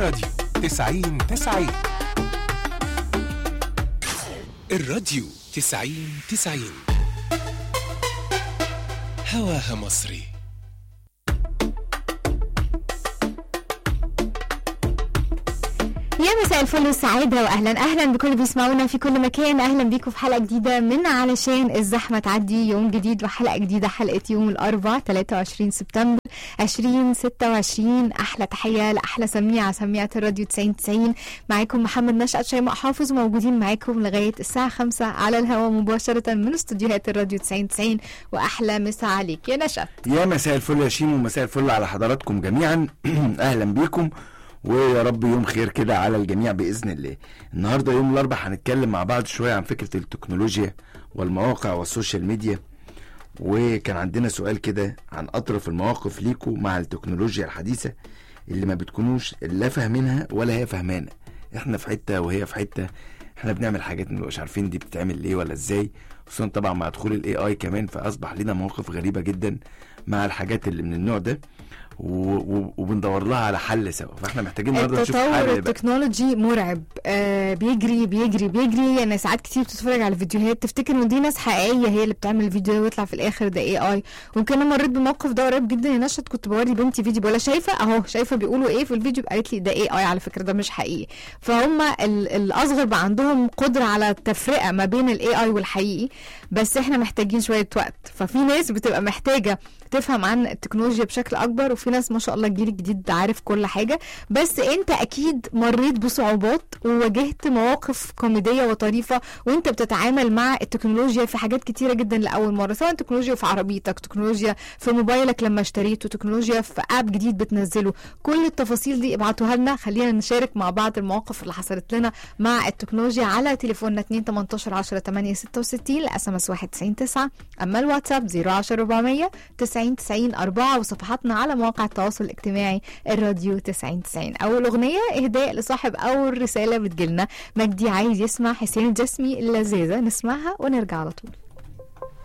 راديو 90 90 الراديو 90 90 هواها مصري يا مساء الفل والسعادة وأهلا أهلا بكل اللي بيسمعونا في كل مكان أهلا بيكم في حلقة جديدة من علشان الزحمة تعدي يوم جديد وحلقة جديدة حلقة يوم الأربعاء 23 سبتمبر 2026 أحلى تحية لأحلى سميعة سميعة الراديو 90 90 معاكم محمد نشأت شيماء حافظ وموجودين معاكم لغاية الساعة 5 على الهواء مباشرة من استوديوهات الراديو 90 90 وأحلى مسا عليك يا نشأت يا مساء الفل يا شيمو ومساء الفل على حضراتكم جميعا اهلا بيكم ويا رب يوم خير كده على الجميع باذن الله النهارده يوم الاربعاء هنتكلم مع بعض شويه عن فكره التكنولوجيا والمواقع والسوشيال ميديا وكان عندنا سؤال كده عن اطرف المواقف ليكوا مع التكنولوجيا الحديثه اللي ما بتكونوش لا فاهمينها ولا هي فاهمانا احنا في حته وهي في حته احنا بنعمل حاجات مش عارفين دي بتتعمل ليه ولا ازاي خصوصا طبعا مع دخول الاي اي كمان فاصبح لنا مواقف غريبه جدا مع الحاجات اللي من النوع ده و... و... وبندور لها على حل سوا فاحنا محتاجين النهارده نشوف التطور حل بقى. التكنولوجي مرعب آه بيجري بيجري بيجري يعني ساعات كتير بتتفرج على فيديوهات تفتكر ان دي ناس حقيقيه هي اللي بتعمل الفيديو ده ويطلع في الاخر ده اي اي ويمكن انا مريت بالموقف ده قريب جدا يا نشط كنت بوري بنتي فيديو بقولها شايفه اهو شايفه بيقولوا ايه في الفيديو قالت لي ده اي اي على فكره ده مش حقيقي فهم ال- الاصغر بقى عندهم قدره على التفرقه ما بين الاي اي والحقيقي بس احنا محتاجين شويه وقت ففي ناس بتبقى محتاجه تفهم عن التكنولوجيا بشكل اكبر وفي ناس ما شاء الله الجيل الجديد عارف كل حاجه بس انت اكيد مريت بصعوبات وواجهت مواقف كوميديه وطريفه وانت بتتعامل مع التكنولوجيا في حاجات كتيره جدا لاول مره سواء تكنولوجيا في عربيتك تكنولوجيا في موبايلك لما اشتريته تكنولوجيا في اب جديد بتنزله كل التفاصيل دي ابعتوها لنا خلينا نشارك مع بعض المواقف اللي حصلت لنا مع التكنولوجيا على تليفوننا 2 18 10 8 66 لاس ام اس 199 اما الواتساب 010 400 90 90 4 وصفحاتنا على مواقع التواصل الاجتماعي الراديو 90 90 اول اغنيه اهداء لصاحب اول رساله بتجيلنا مجدي عايز يسمع حسين الجسمي اللذيذه نسمعها ونرجع على طول